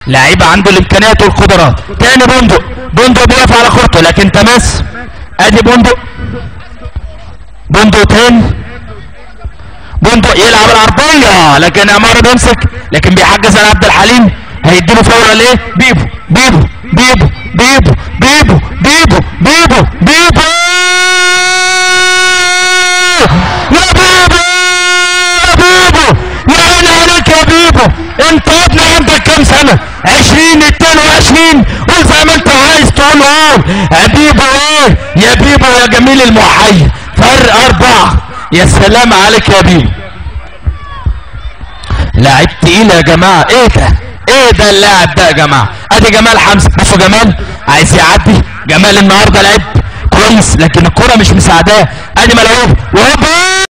لعيب عنده الامكانيات والقدرات تاني بندق بندق بيقف على كورته لكن تمس ادي بندق بندق تاني بندق يلعب العرضية لكن عمار بيمسك لكن بيحجز على عبد الحليم هيديله فورة ليه بيبو بيبو بيبو بيبو بيبو بيبو بيبو بيبو يا بيبو يا بيبو يا عيني عليك يا بيبو انت يا ابني عندك كام سنة عشرين اتنين وعشرين قول زي ما انت عايز تقول قول يا بيبو ايه يا بيبو يا جميل المحيي فرق اربعة يا سلام عليك يا بيبو لاعب تقيل يا جماعة ايه ده ايه ده اللاعب ده يا جماعة ادي جمال حمزة بصوا جمال عايز يعدي جمال النهاردة لعب كويس لكن الكرة مش مساعداه ادي ملعوب وهوبا